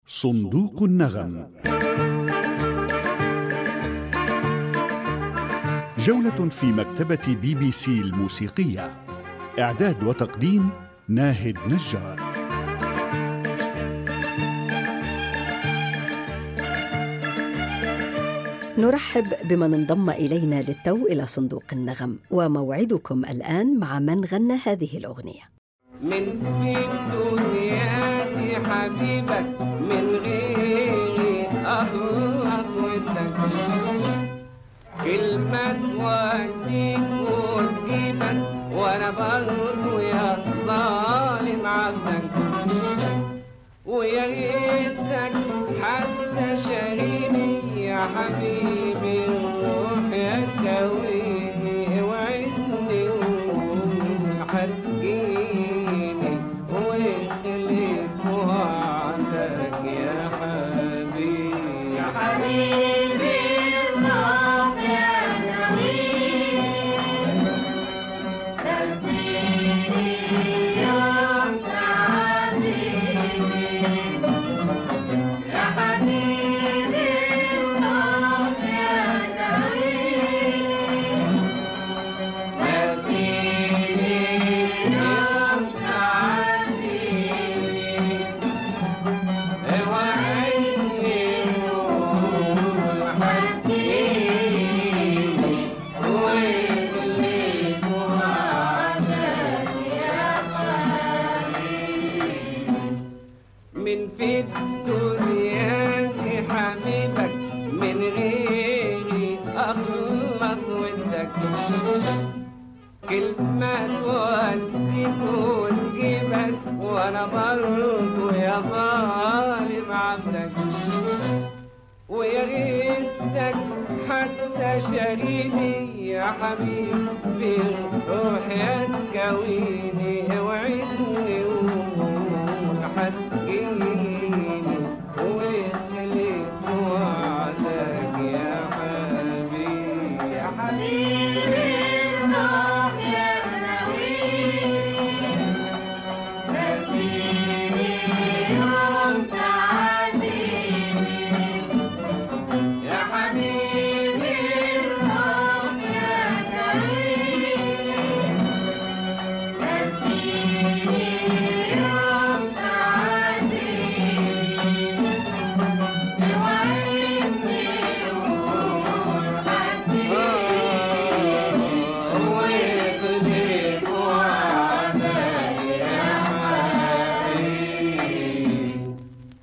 صندوق النغم جولة في مكتبة بي بي سي الموسيقية إعداد وتقديم ناهد نجار نرحب بمن انضم الينا للتو الى صندوق النغم وموعدكم الان مع من غنى هذه الاغنيه من في الدنيا دي حبيبك من غيري اخلص ودك كلمة توديك وتجيبك وانا برضو يا ظالم عبدك ويا ريتك حتى شاريني يا حبيبي روح يا كويني وعدني وحتجيني واخلف وعدك يا حبيبي يا حبيبي الروح يا من في الدنيا دي حبيبك من غيري اخلص ودك كلمة توديك وتجيبك وانا برضو يا ظالم عبدك ويا ريتك حتى شاريني يا حبيبي روح يا تكويني اوعدني وحتجيني واخلف وعدك يا حبيبي يا حبيبي روح يا يا حبيبي الروح يا ويخلف وعدك يا حبيبي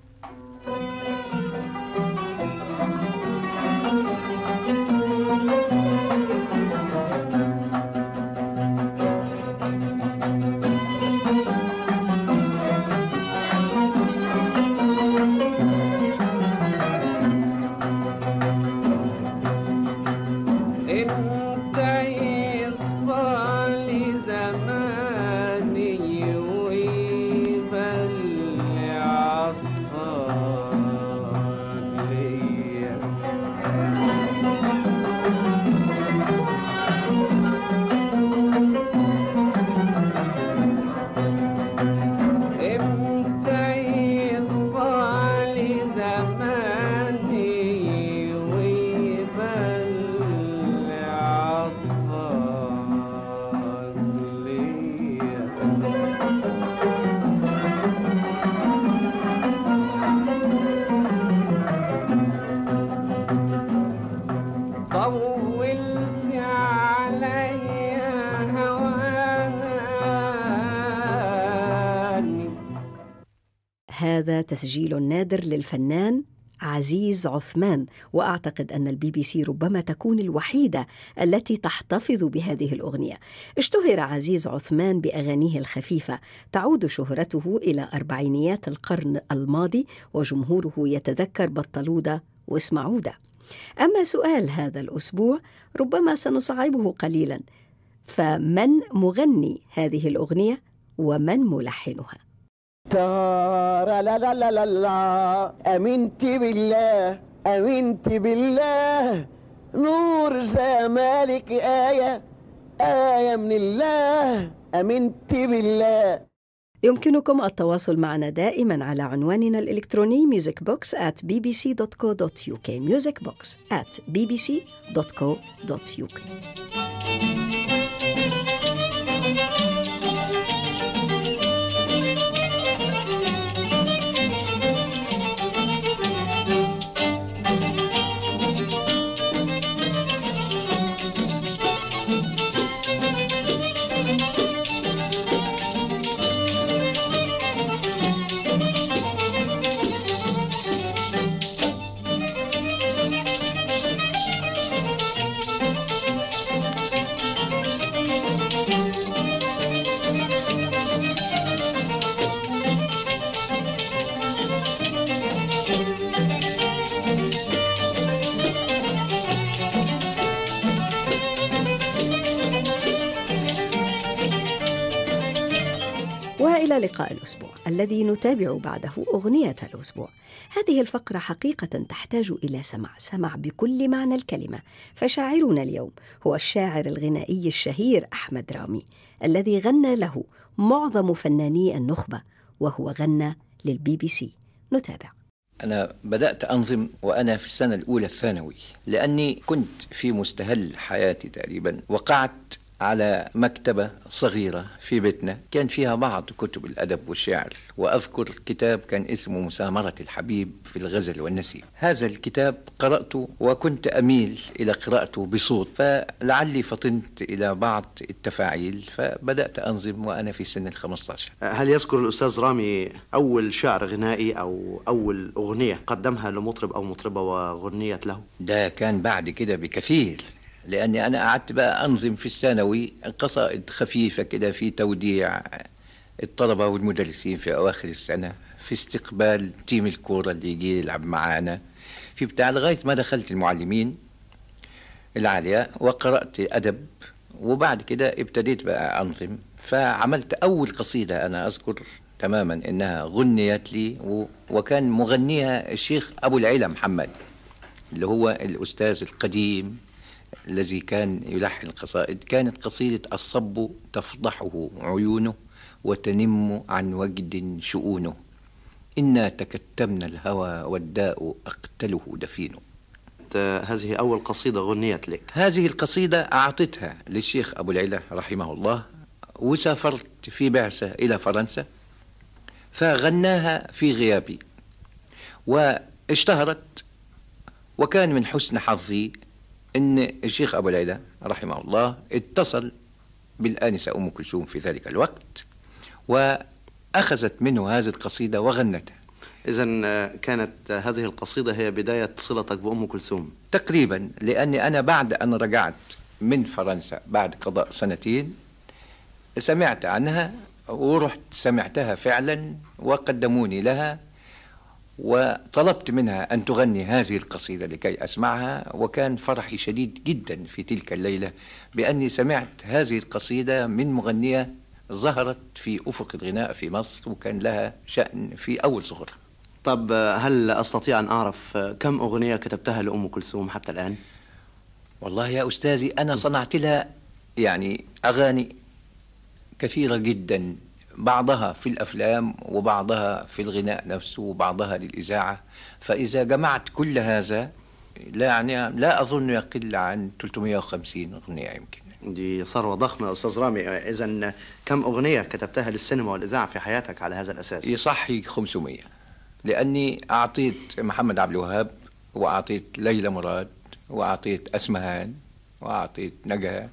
انت يصفى لي زماني ويبلي عطفك ليا امتى يصفى لي زماني ويبلي عطفك ليا طولت عليا هواني هذا تسجيل نادر للفنان عزيز عثمان واعتقد ان البي بي سي ربما تكون الوحيده التي تحتفظ بهذه الاغنيه اشتهر عزيز عثمان باغانيه الخفيفه تعود شهرته الى اربعينيات القرن الماضي وجمهوره يتذكر بطلوده واسمعوده اما سؤال هذا الاسبوع ربما سنصعبه قليلا فمن مغني هذه الاغنيه ومن ملحنها تارا لا لا لا لا لا امنت بالله امنت بالله نور جمالك آية آية من الله امنت بالله يمكنكم التواصل معنا دائما على عنواننا الإلكتروني musicbox at bbc.co.uk musicbox at bbc.co.uk والى لقاء الاسبوع الذي نتابع بعده اغنيه الاسبوع هذه الفقره حقيقه تحتاج الى سمع سمع بكل معنى الكلمه فشاعرنا اليوم هو الشاعر الغنائي الشهير احمد رامي الذي غنى له معظم فناني النخبه وهو غنى للبي بي سي نتابع أنا بدأت أنظم وأنا في السنة الأولى الثانوي لأني كنت في مستهل حياتي تقريبا وقعت على مكتبة صغيرة في بيتنا كان فيها بعض كتب الأدب والشعر وأذكر كتاب كان اسمه مسامرة الحبيب في الغزل والنسيم هذا الكتاب قرأته وكنت أميل إلى قراءته بصوت فلعلي فطنت إلى بعض التفاعيل فبدأت أنظم وأنا في سن الخمسة عشر هل يذكر الأستاذ رامي أول شعر غنائي أو أول أغنية قدمها لمطرب أو مطربة وغنيت له؟ ده كان بعد كده بكثير لاني انا قعدت بقى انظم في الثانوي قصائد خفيفه كده في توديع الطلبه والمدرسين في اواخر السنه في استقبال تيم الكوره اللي يجي يلعب معانا في بتاع لغايه ما دخلت المعلمين العاليه وقرات ادب وبعد كده ابتديت بقى انظم فعملت اول قصيده انا اذكر تماما انها غنيت لي و- وكان مغنيها الشيخ ابو العلا محمد اللي هو الاستاذ القديم الذي كان يلحن القصائد كانت قصيدة الصب تفضحه عيونه وتنم عن وجد شؤونه إنا تكتمنا الهوى والداء أقتله دفينه هذه أول قصيدة غنيت لك هذه القصيدة أعطتها للشيخ أبو العلا رحمه الله وسافرت في بعثة إلى فرنسا فغناها في غيابي واشتهرت وكان من حسن حظي ان الشيخ ابو العلا رحمه الله اتصل بالانسه ام كلثوم في ذلك الوقت واخذت منه هذه القصيده وغنتها إذا كانت هذه القصيدة هي بداية صلتك بأم كلثوم تقريبا لاني انا بعد ان رجعت من فرنسا بعد قضاء سنتين سمعت عنها ورحت سمعتها فعلا وقدموني لها وطلبت منها ان تغني هذه القصيده لكي اسمعها وكان فرحي شديد جدا في تلك الليله باني سمعت هذه القصيده من مغنيه ظهرت في افق الغناء في مصر وكان لها شان في اول ظهورها طب هل أستطيع أن أعرف كم أغنية كتبتها لأم كلثوم حتى الآن؟ والله يا أستاذي أنا صنعت لها يعني أغاني كثيرة جدا بعضها في الأفلام وبعضها في الغناء نفسه وبعضها للإذاعة فإذا جمعت كل هذا لا يعني لا أظن يقل عن 350 أغنية يمكن دي ثروة ضخمة يا أستاذ رامي إذا كم أغنية كتبتها للسينما والإذاعة في حياتك على هذا الأساس؟ يصحي 500 لأني أعطيت محمد عبد الوهاب وأعطيت ليلى مراد وأعطيت أسمهان وأعطيت نجاة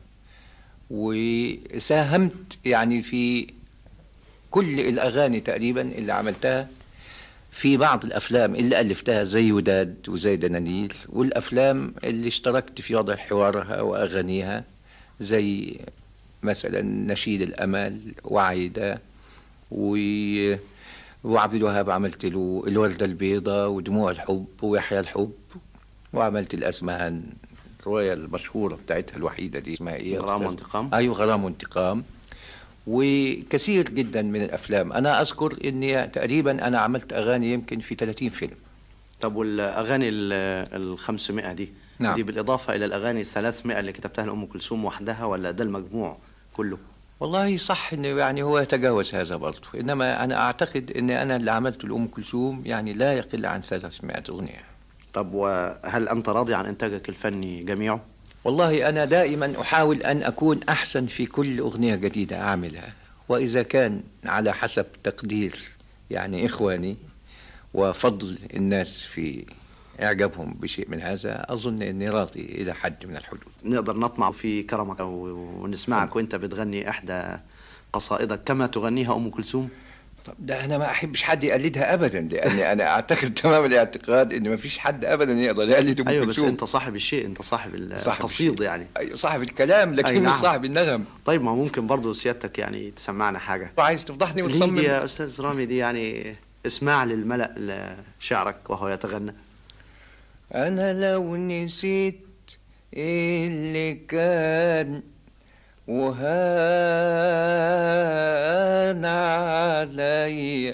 وساهمت يعني في كل الأغاني تقريبا اللي عملتها في بعض الأفلام اللي ألفتها زي وداد وزي دنانيل والأفلام اللي اشتركت في وضع حوارها وأغانيها زي مثلا نشيد الأمل وعايدة و وعبد الوهاب عملت له الوردة البيضاء ودموع الحب ويحيى الحب وعملت الأسمهان الرواية المشهورة بتاعتها الوحيدة دي اسمها ايه؟ غرام وانتقام؟ أيوة غرام وانتقام وكثير جدا من الأفلام أنا أذكر إني تقريبا أنا عملت أغاني يمكن في 30 فيلم طب والأغاني ال 500 دي نعم. دي بالإضافة إلى الأغاني ال 300 اللي كتبتها لأم كلثوم وحدها ولا ده المجموع كله؟ والله صح انه يعني هو يتجاوز هذا برضه انما انا اعتقد ان انا اللي عملته لام كلثوم يعني لا يقل عن 300 اغنيه طب وهل أنت راضي عن إنتاجك الفني جميعه؟ والله أنا دائما أحاول أن أكون أحسن في كل أغنية جديدة أعملها وإذا كان على حسب تقدير يعني إخواني وفضل الناس في إعجابهم بشيء من هذا أظن أني راضي إلى حد من الحدود نقدر نطمع في كرمك ونسمعك وأنت بتغني إحدى قصائدك كما تغنيها أم كلثوم طب ده أنا ما أحبش حد يقلدها أبدا لأني أنا أعتقد تمام الاعتقاد أن ما فيش حد أبدا يقدر يقلد أم أيوة بس كلثوم أنت صاحب الشيء أنت صاحب صاحب القصيد الشيء. يعني أيوة صاحب الكلام لكن أي مش نعم. صاحب النغم طيب ما ممكن برضو سيادتك يعني تسمعنا حاجة وعايز تفضحني اللي هي وتصمم دي يا أستاذ رامي دي يعني اسمع للملأ شعرك وهو يتغنى أنا لو نسيت اللي كان وهان علي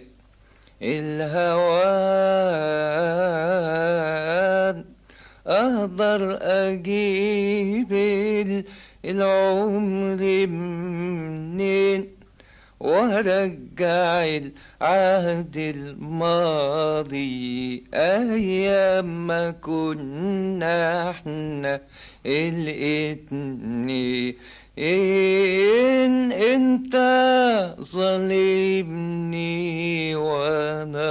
الهوان أقدر أجيب ال- العمر منين وارجع العهد الماضي ايام ما كنا احنا الاتنين ان انت ظالمني وانا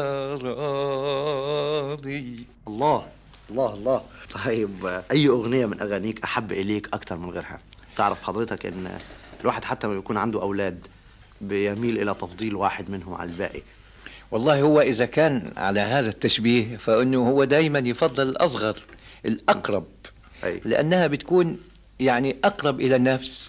راضي الله الله الله طيب أي أغنية من أغانيك أحب إليك أكتر من غيرها تعرف حضرتك إن الواحد حتى ما بيكون عنده أولاد بيميل إلى تفضيل واحد منهم على الباقي والله هو إذا كان على هذا التشبيه فإنه هو دايما يفضل الأصغر الأقرب أي. لأنها بتكون يعني أقرب إلى النفس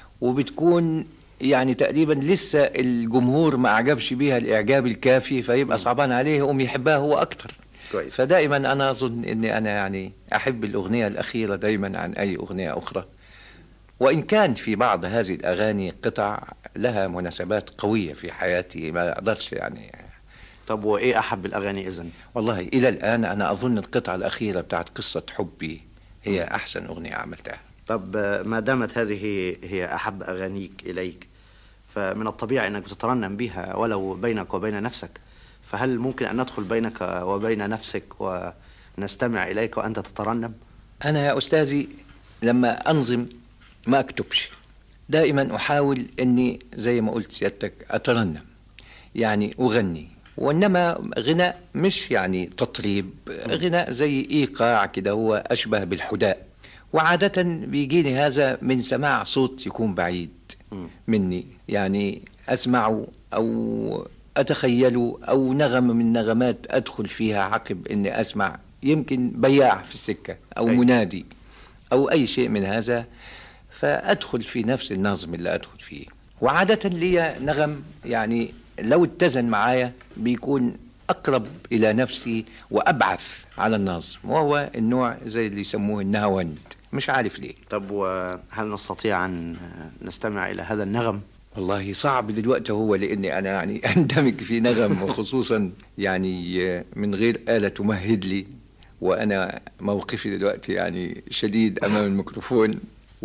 وبتكون يعني تقريبا لسه الجمهور ما أعجبش بيها الإعجاب الكافي فيبقى صعبان عليه يقوم يحبها هو أكتر كويس. فدائما أنا أظن أني أنا يعني أحب الأغنية الأخيرة دايما عن أي أغنية أخرى وإن كان في بعض هذه الأغاني قطع لها مناسبات قوية في حياتي ما أقدرش يعني طب وإيه أحب الأغاني إذن والله إلى الآن أنا أظن القطعة الأخيرة بتاعت قصة حبي هي أحسن أغنية عملتها طب آه، ما دامت هذه هي أحب أغانيك إليك فمن الطبيعي أنك تترنم بها ولو بينك وبين نفسك فهل ممكن أن ندخل بينك وبين نفسك ونستمع إليك وأنت تترنم أنا يا أستاذي لما أنظم ما أكتبش دائما أحاول أني زي ما قلت سيادتك أترنم يعني أغني وإنما غناء مش يعني تطريب غناء زي إيقاع كده هو أشبه بالحداء وعادة بيجيني هذا من سماع صوت يكون بعيد مني يعني أسمعه أو أتخيله أو نغمة من نغمات أدخل فيها عقب أني أسمع يمكن بياع في السكة أو أي. منادي أو أي شيء من هذا فأدخل في نفس النظم اللي أدخل فيه وعادة لي نغم يعني لو اتزن معايا بيكون أقرب إلى نفسي وأبعث على النظم وهو النوع زي اللي يسموه النهاوند مش عارف ليه طب وهل نستطيع أن نستمع إلى هذا النغم والله صعب دلوقتي هو لاني انا يعني اندمج في نغم وخصوصا يعني من غير آلة تمهد لي وانا موقفي دلوقتي يعني شديد امام الميكروفون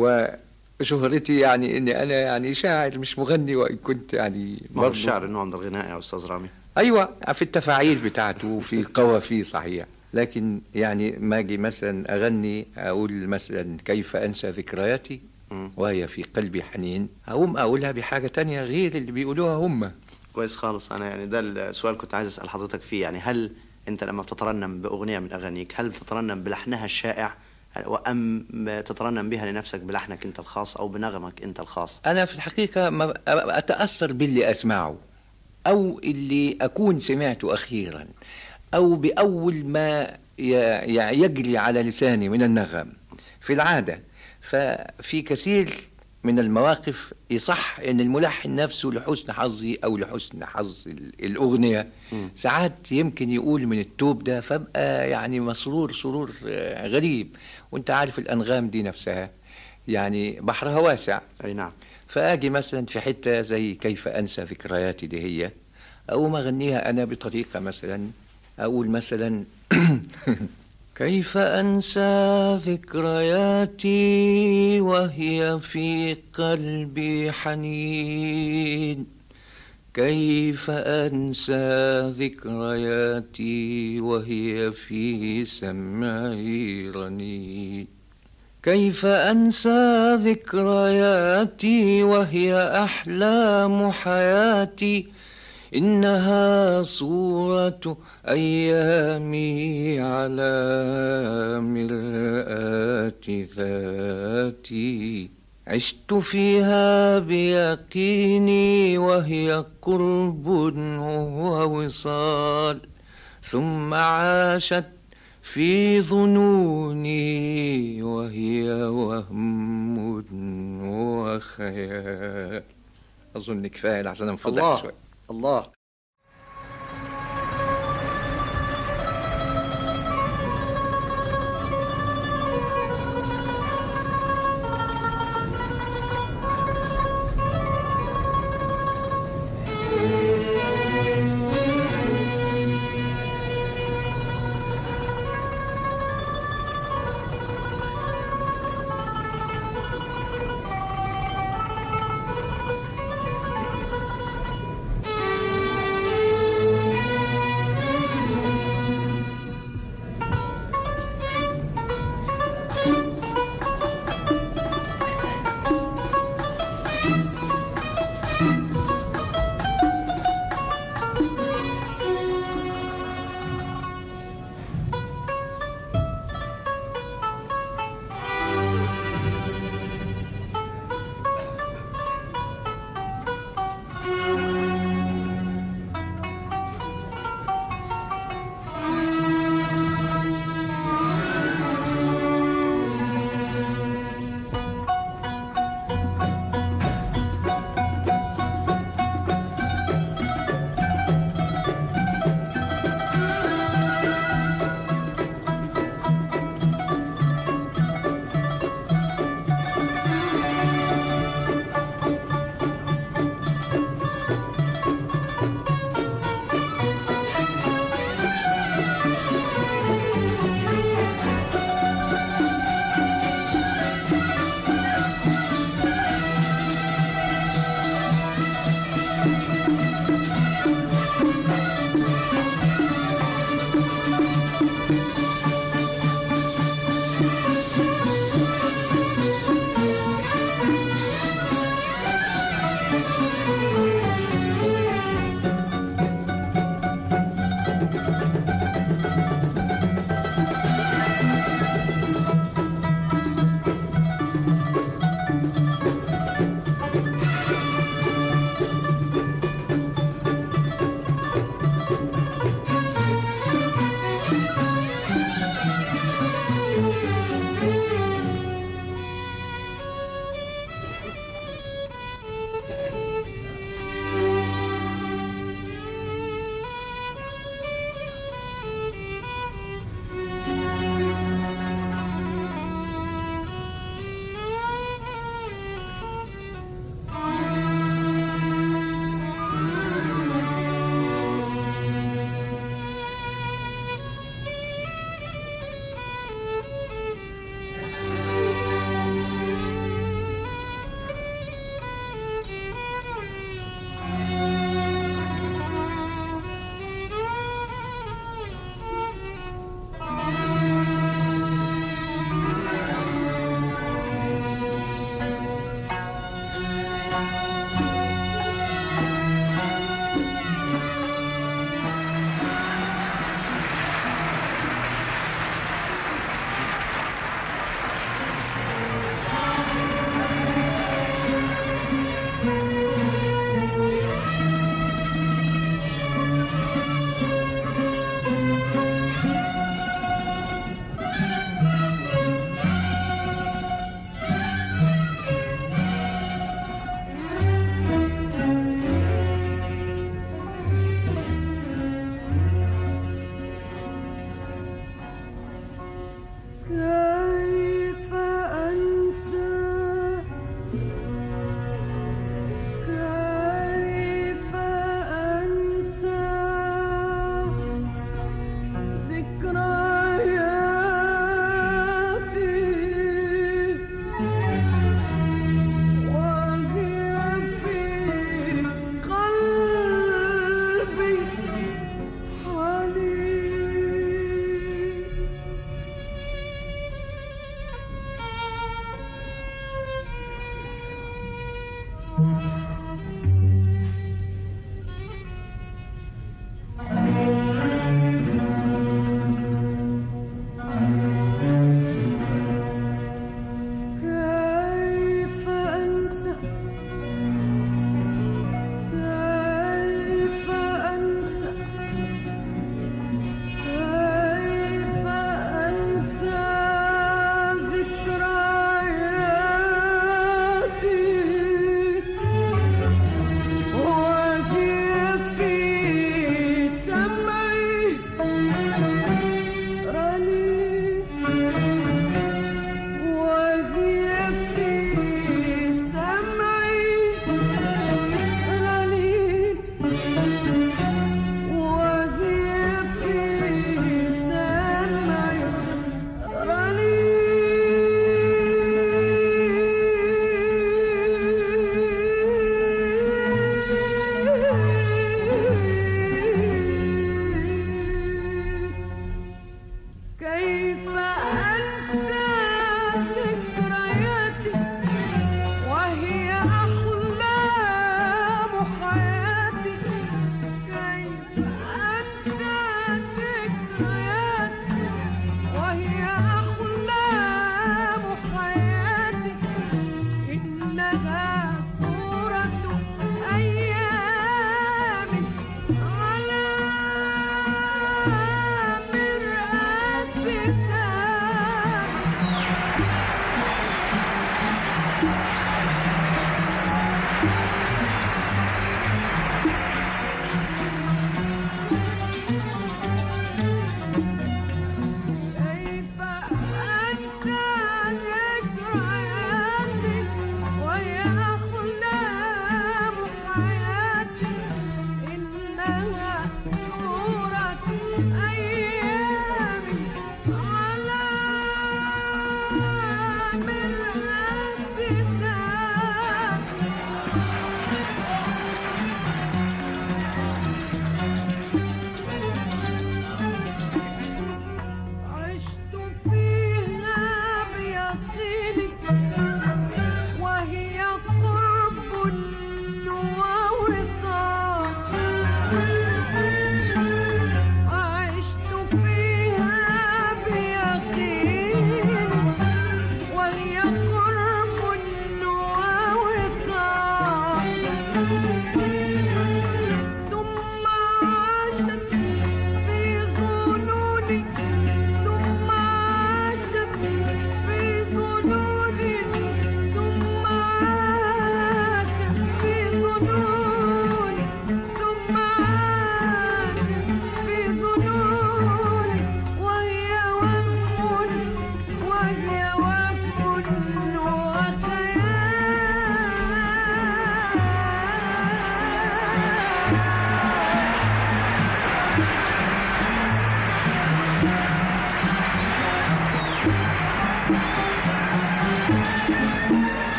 وشهرتي يعني اني انا يعني شاعر مش مغني وان كنت يعني ما هو برضو- الشعر نوع من الغناء يا أستاذ رامي ايوه في التفاعيل بتاعته في القوافي صحيح لكن يعني ما اجي مثلا اغني اقول مثلا كيف انسى ذكرياتي مم. وهي في قلبي حنين اقوم اقولها بحاجه تانية غير اللي بيقولوها هم كويس خالص أنا يعني ده السؤال كنت عايز أسأل حضرتك فيه يعني هل أنت لما بتترنم بأغنية من أغانيك هل بتترنم بلحنها الشائع وأم تترنم بها لنفسك بلحنك أنت الخاص أو بنغمك أنت الخاص انا في الحقيقه ما ب- اتاثر باللي اسمعه او اللي اكون سمعته اخيرا او باول ما ي- ي- يجري على لساني من النغم في العاده ففي كثير من المواقف يصح ان الملحن نفسه لحسن حظي او لحسن حظ ال- الاغنيه ساعات يمكن يقول من التوب ده فابقى يعني مسرور سرور آه، غريب وانت عارف الانغام دي نفسها يعني بحرها واسع أي نعم فاجي مثلا في حته زي كيف انسى ذكرياتي دي هي اقوم اغنيها انا بطريقه مثلا اقول مثلا كيف أنسى ذكرياتي وهي في قلبي حنين كيف أنسى ذكرياتي وهي في سمعي رنين كيف أنسى ذكرياتي وهي أحلام حياتي إنها صورة أيامي على مرآة ذاتي عشت فيها بيقيني وهي قرب ووصال ثم عاشت في ظنوني وهي وهم وخيال أظن كفاية لحسن أنفضح الله شوي الله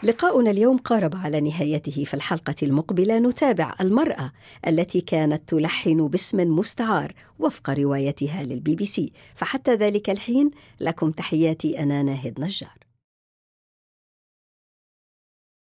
لقاؤنا اليوم قارب على نهايته في الحلقة المقبلة نتابع المرأة التي كانت تلحن باسم مستعار وفق روايتها للبي بي سي فحتى ذلك الحين لكم تحياتي أنا ناهد نجار